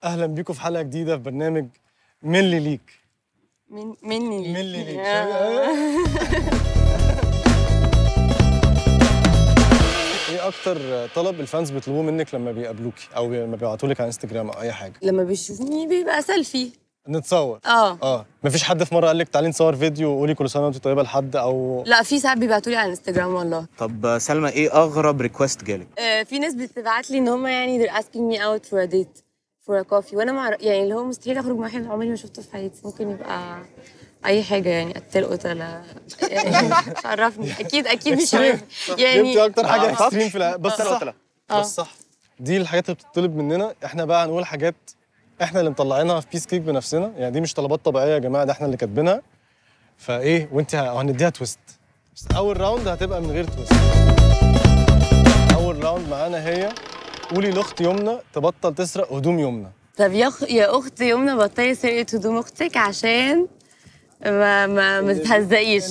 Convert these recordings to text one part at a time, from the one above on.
اهلا بيكم في حلقه جديده في برنامج ملي ليك من مني ليك ملي ليك آه. ايه اكتر طلب الفانز بيطلبوه منك لما بيقابلوكي او لما بيبعتوا لك على انستجرام او اي حاجه لما بيشوفني بيبقى سيلفي نتصور اه اه مفيش حد في مره قال لك تعالي نصور فيديو وقولي كل سنه وانت طيبه لحد او لا في ساعات بيبعتوا لي على الانستجرام والله طب سلمى ايه اغرب ريكوست جالك آه في ناس بتبعت لي ان هم يعني they're asking me out for a date for a coffee وانا مع يعني اللي هو مستحيل اخرج مع واحد عمري ما شفته في حياتي ممكن يبقى اي حاجه يعني قتل قتله يعني مش عرفني اكيد اكيد مش عارف جبتي يعني اكتر حاجه آه، صح. اكستريم في الع- بس قتلة صح قتلة. آه. بس صح دي الحاجات اللي بتطلب مننا احنا بقى هنقول حاجات احنا اللي مطلعينها في بيس كيك بنفسنا يعني دي مش طلبات طبيعيه يا جماعه ده احنا اللي كاتبينها فايه وانت ه- هنديها تويست بس اول راوند هتبقى من غير تويست اول راوند معانا هي قولي لاخت يمنى تبطل تسرق هدوم يمنى طب يا أخ... يا اخت يمنى بطلي سرقه هدوم اختك عشان ما ما ما تتهزقيش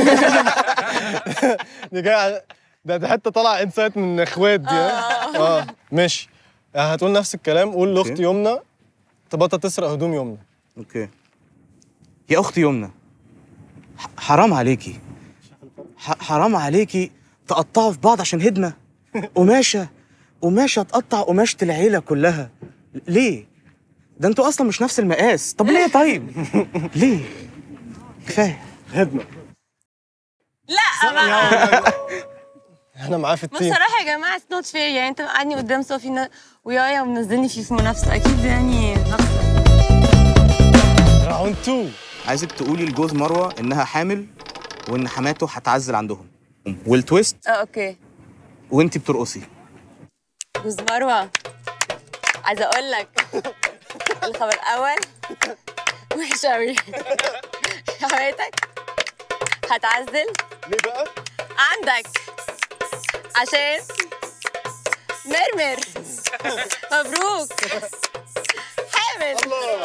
دي جايه ده ده حته طالعه انسايت من اخوات دي ها؟ اه ماشي هتقول نفس الكلام قول لاخت أوكي. يمنى تبطل تسرق هدوم يمنى اوكي يا اختي يمنى ح- حرام عليكي ح- حرام عليكي تقطعوا في بعض عشان هدمه قماشه قماشه تقطع قماشه العيله كلها ليه ده انتوا اصلا مش نفس المقاس طب ليه طيب ليه كفايه هدمه لا بقى احنا معاه في بس التيم صراحة يا جماعة اتس نوت فير يعني انت مقعدني قدام صوفي ن- ويايا ومنزلني فيه في منافسة أكيد يعني هخسر راوند 2 عايزك تقولي لجوز مروه انها حامل وان حماته هتعزل عندهم والتويست اه اوكي وانتي بترقصي جوز مروة عايزة أقول لك الخبر الأول وحش أوي حماتك هتعزل ليه بقى؟ عندك عشان مرمر مبروك حامل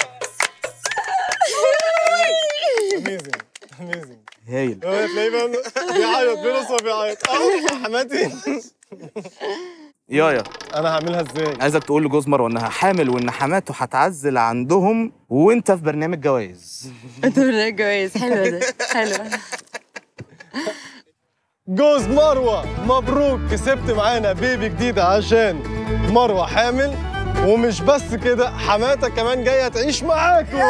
اميزنج اميزنج هايل هو تلاقيه بقى بيعيط بيرقص وبيعيط اه حماتي يايا انا هعملها ازاي؟ عايزك تقول لجوز مروه انها حامل وان حماته هتعزل عندهم وانت في برنامج جواز انت برنامج جواز حلوة ده حلوة جوز مروه مبروك كسبت معانا بيبي جديده عشان مروه حامل ومش بس كده حماتك كمان جايه تعيش معاكم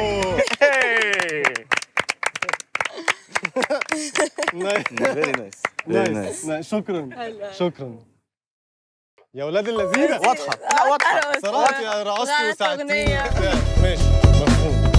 نايس فيري نايس نايس نايس. شكرا شكرا يا ولاد اللذينه واضحه لا واضحه صراحه يا رقصتي غنت وساعدتيني أغنية. وبتاع. ماشي مفهوم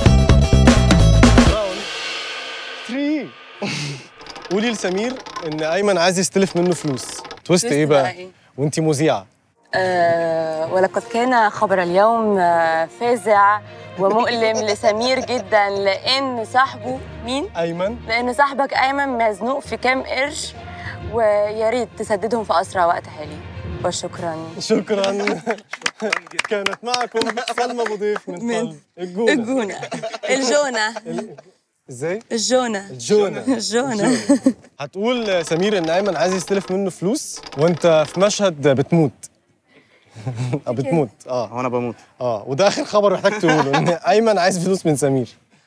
راوند 3 قولي لسمير ان ايمن عايز يستلف منه فلوس تويست ايه بقى بقى إيه؟ وانتي مذيعه آه ولقد كان خبر اليوم آه فازع ومؤلم لسمير جدا لان صاحبه مين؟ ايمن لان صاحبك ايمن مزنوق في كام قرش ويا ريت تسددهم في اسرع وقت حالي وشكرا شكرا كانت معكم سلمى ابو ضيف من من طلب الجونه الجونه الجونه ازاي الجونه الجونه الجونه هتقول سمير ان ايمن عايز يستلف منه فلوس وانت في مشهد بتموت أو بتموت اه هو انا بموت اه وده اخر خبر محتاج تقوله ان ايمن عايز فلوس من سمير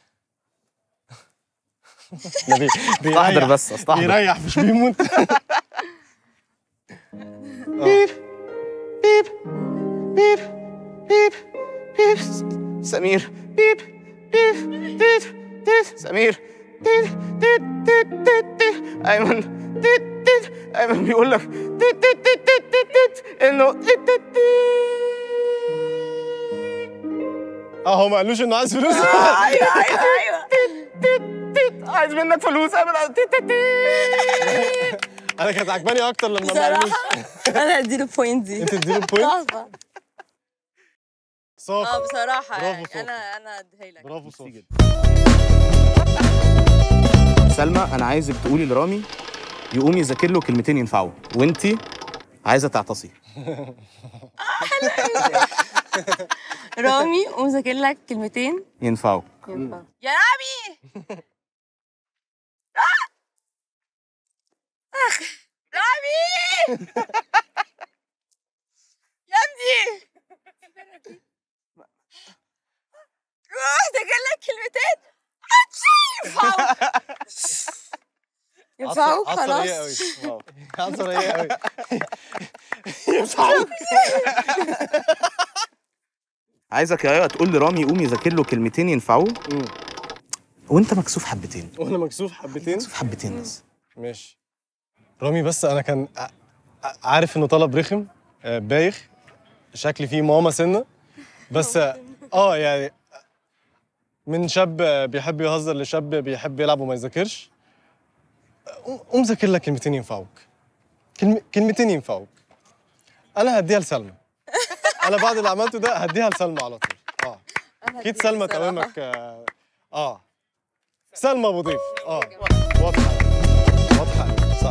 ده بي- استحضر بيريح بس استحضر بيريح مش بيموت بيب بيب بيب بيب بيب سمير بيب بيب بيب بيب سمير بيب بيب بيب بيب بيب ايمن بيب بيب ايمن بيقول لك بيب بيب بيب بيب بيب بيب انه بيب بيب اه هو ما قالوش انه عايز فلوس ايوه ايوه ايوه بيب عايز منك فلوس ايمن بيب بيب بيب انا كانت عجباني اكتر لما ما قالوش بصراحه انا اديله بوينت دي انت تديله بوينت صعبه صافي اه بصراحه برافو يعني صوفي. انا انا اديها لك برافو صافي سلمى انا عايزك تقولي لرامي يقوم يذاكر له كلمتين ينفعوا وانتي عايزه تعتصي رامي قوم ذاكر لك كلمتين ينفعوا ينفع يا رامي آه! اخ رامي يا ابني كلمتين ينفعوا ينفعوا عصرية قوي خلاص عصرية قوي عايزك يا ايوه تقول لرامي يقوم يذاكر له كلمتين ينفعوه مم. وانت مكسوف حبتين وانا مكسوف حبتين مكسوف حبتين بس ماشي رامي بس انا كان ع- ع- عارف انه طلب رخم آه، بايخ شكلي فيه ماما سنه بس آه، اه يعني من شاب آه، بيحب يهزر لشاب بيحب يلعب وما يذاكرش قوم- قوم ذاكر لك كلمتين ينفعوك كلم... كلمتين ينفعوك انا هديها لسلمى انا بعد اللي عملته ده هديها لسلمى على طول اه اكيد سلمى تقومك اه, آه. سلمى ابو ضيف اه واضحه واضحه صح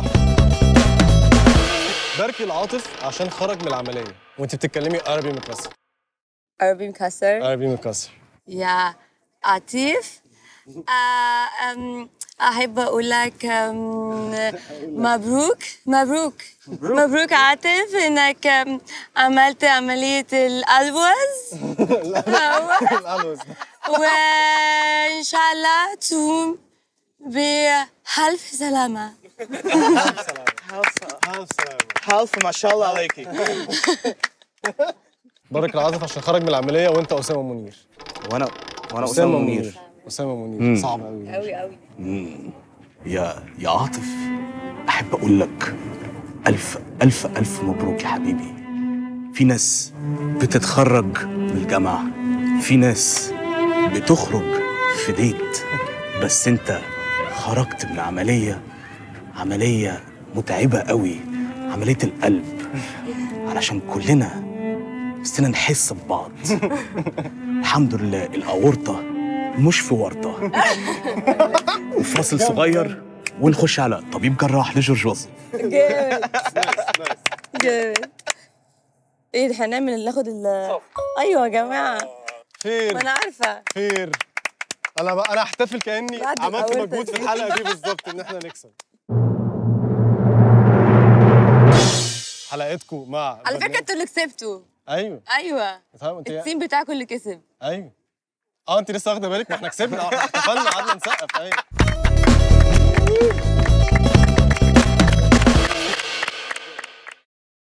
باركي العاطف عشان خرج من العمليه وانت بتتكلمي عربي مكسر عربي مكسر عربي مكسر يا عطيف آه، أم، أحب أقول لك أم، مبروك مبروك مبروك عاطف إنك أم، عملت عملية الألوز الألوز. وإن شاء الله تقوم بألف سلامة ألف سلامة. حالف ما شاء الله عليكي بارك العاطف عشان خرج من العمليه وانت اسامه منير وانا وانا اسامه منير اسامه منير مم. صعب قوي أوي أوي يا يا عاطف احب اقول لك الف الف الف مبروك يا حبيبي في ناس بتتخرج من الجامعه في ناس بتخرج في ديت بس انت خرجت من عمليه عمليه متعبه قوي عمليه القلب علشان كلنا نفسنا نحس ببعض الحمد لله الاورطه مش في ورطه وفاصل صغير ونخش على طبيب جراح لجورج وسوف جامد جامد ايه ده هنعمل ناخد ال ايوه يا جماعه خير ما انا عارفه خير انا بقى انا احتفل كاني بعد عملت الأول مجهود في تسجيل. الحلقه دي بالظبط ان احنا نكسب حلقتكم مع على فكره برنامج- انتوا اللي كسبتوا ايوه ايوه فاهم انت التيم بتاعكم اللي كسب ايوه اه انت لسه واخده بالك ما احنا كسبنا اه احنا احتفلنا قعدنا نسقف ايوه